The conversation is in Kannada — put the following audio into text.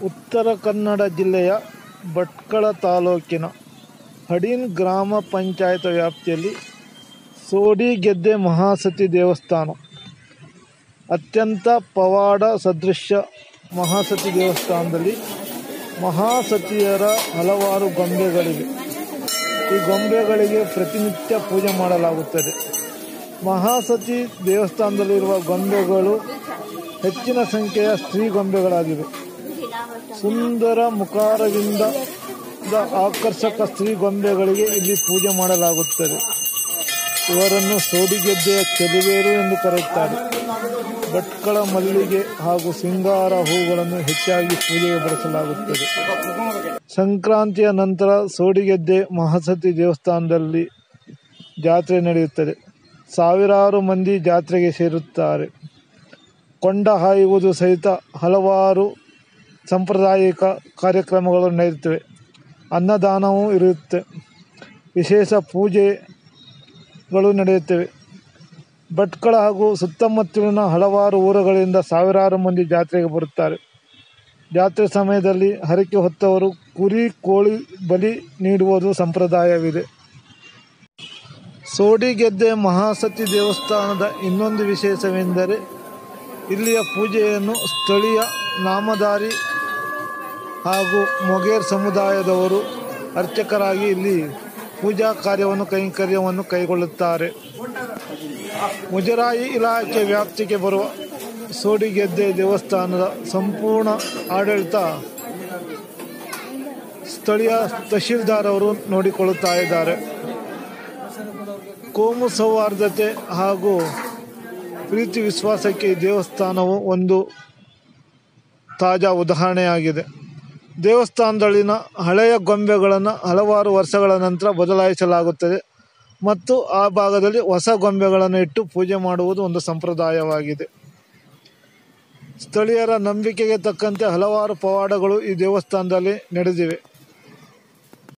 ಉತ್ತರ ಕನ್ನಡ ಜಿಲ್ಲೆಯ ಭಟ್ಕಳ ತಾಲೂಕಿನ ಹಡೀನ್ ಗ್ರಾಮ ಪಂಚಾಯತ್ ವ್ಯಾಪ್ತಿಯಲ್ಲಿ ಸೋಡಿಗೆದ್ದೆ ಮಹಾಸತಿ ದೇವಸ್ಥಾನ ಅತ್ಯಂತ ಪವಾಡ ಸದೃಶ ಮಹಾಸತಿ ದೇವಸ್ಥಾನದಲ್ಲಿ ಮಹಾಸತಿಯರ ಹಲವಾರು ಗೊಂಬೆಗಳಿವೆ ಈ ಗೊಂಬೆಗಳಿಗೆ ಪ್ರತಿನಿತ್ಯ ಪೂಜೆ ಮಾಡಲಾಗುತ್ತದೆ ಮಹಾಸತಿ ದೇವಸ್ಥಾನದಲ್ಲಿರುವ ಗೊಂಬೆಗಳು ಹೆಚ್ಚಿನ ಸಂಖ್ಯೆಯ ಸ್ತ್ರೀ ಗೊಂಬೆಗಳಾಗಿವೆ ಸುಂದರ ಮುಖಾರವಿಂದ ದ ಆಕರ್ಷಕ ಸ್ತ್ರೀ ಗೊಂಬೆಗಳಿಗೆ ಇಲ್ಲಿ ಪೂಜೆ ಮಾಡಲಾಗುತ್ತದೆ ಇವರನ್ನು ಸೋಡಿಗೆದ್ದೆಯ ಚೆಲುವೇರು ಎಂದು ಕರೆಯುತ್ತಾರೆ ಭಟ್ಕಳ ಮಲ್ಲಿಗೆ ಹಾಗೂ ಸಿಂಗಾರ ಹೂಗಳನ್ನು ಹೆಚ್ಚಾಗಿ ಪೂಜೆಗೆ ಬಳಸಲಾಗುತ್ತದೆ ಸಂಕ್ರಾಂತಿಯ ನಂತರ ಸೋಡಿಗೆದ್ದೆ ಮಹಾಸತಿ ದೇವಸ್ಥಾನದಲ್ಲಿ ಜಾತ್ರೆ ನಡೆಯುತ್ತದೆ ಸಾವಿರಾರು ಮಂದಿ ಜಾತ್ರೆಗೆ ಸೇರುತ್ತಾರೆ ಕೊಂಡ ಹಾಯುವುದು ಸಹಿತ ಹಲವಾರು ಸಾಂಪ್ರದಾಯಿಕ ಕಾರ್ಯಕ್ರಮಗಳು ನಡೆಯುತ್ತವೆ ಅನ್ನದಾನವೂ ಇರುತ್ತೆ ವಿಶೇಷ ಪೂಜೆಗಳು ನಡೆಯುತ್ತವೆ ಭಟ್ಕಳ ಹಾಗೂ ಸುತ್ತಮುತ್ತಲಿನ ಹಲವಾರು ಊರುಗಳಿಂದ ಸಾವಿರಾರು ಮಂದಿ ಜಾತ್ರೆಗೆ ಬರುತ್ತಾರೆ ಜಾತ್ರೆ ಸಮಯದಲ್ಲಿ ಹರಕೆ ಹೊತ್ತವರು ಕುರಿ ಕೋಳಿ ಬಲಿ ನೀಡುವುದು ಸಂಪ್ರದಾಯವಿದೆ ಸೋಡಿಗೆದ್ದೆ ಮಹಾಸತಿ ದೇವಸ್ಥಾನದ ಇನ್ನೊಂದು ವಿಶೇಷವೆಂದರೆ ಇಲ್ಲಿಯ ಪೂಜೆಯನ್ನು ಸ್ಥಳೀಯ ನಾಮಧಾರಿ ಹಾಗೂ ಮೊಗೇರ್ ಸಮುದಾಯದವರು ಅರ್ಚಕರಾಗಿ ಇಲ್ಲಿ ಪೂಜಾ ಕಾರ್ಯವನ್ನು ಕೈಂಕರ್ಯವನ್ನು ಕೈಗೊಳ್ಳುತ್ತಾರೆ ಮುಜರಾಯಿ ಇಲಾಖೆ ವ್ಯಾಪ್ತಿಗೆ ಬರುವ ಸೋಡಿಗೆದ್ದೆ ದೇವಸ್ಥಾನದ ಸಂಪೂರ್ಣ ಆಡಳಿತ ಸ್ಥಳೀಯ ತಹಶೀಲ್ದಾರ್ ಅವರು ನೋಡಿಕೊಳ್ಳುತ್ತಾ ಇದ್ದಾರೆ ಕೋಮು ಸೌಹಾರ್ದತೆ ಹಾಗೂ ಪ್ರೀತಿ ವಿಶ್ವಾಸಕ್ಕೆ ಈ ದೇವಸ್ಥಾನವು ಒಂದು ತಾಜಾ ಉದಾಹರಣೆಯಾಗಿದೆ ದೇವಸ್ಥಾನದಲ್ಲಿನ ಹಳೆಯ ಗೊಂಬೆಗಳನ್ನು ಹಲವಾರು ವರ್ಷಗಳ ನಂತರ ಬದಲಾಯಿಸಲಾಗುತ್ತದೆ ಮತ್ತು ಆ ಭಾಗದಲ್ಲಿ ಹೊಸ ಗೊಂಬೆಗಳನ್ನು ಇಟ್ಟು ಪೂಜೆ ಮಾಡುವುದು ಒಂದು ಸಂಪ್ರದಾಯವಾಗಿದೆ ಸ್ಥಳೀಯರ ನಂಬಿಕೆಗೆ ತಕ್ಕಂತೆ ಹಲವಾರು ಪವಾಡಗಳು ಈ ದೇವಸ್ಥಾನದಲ್ಲಿ ನಡೆದಿವೆ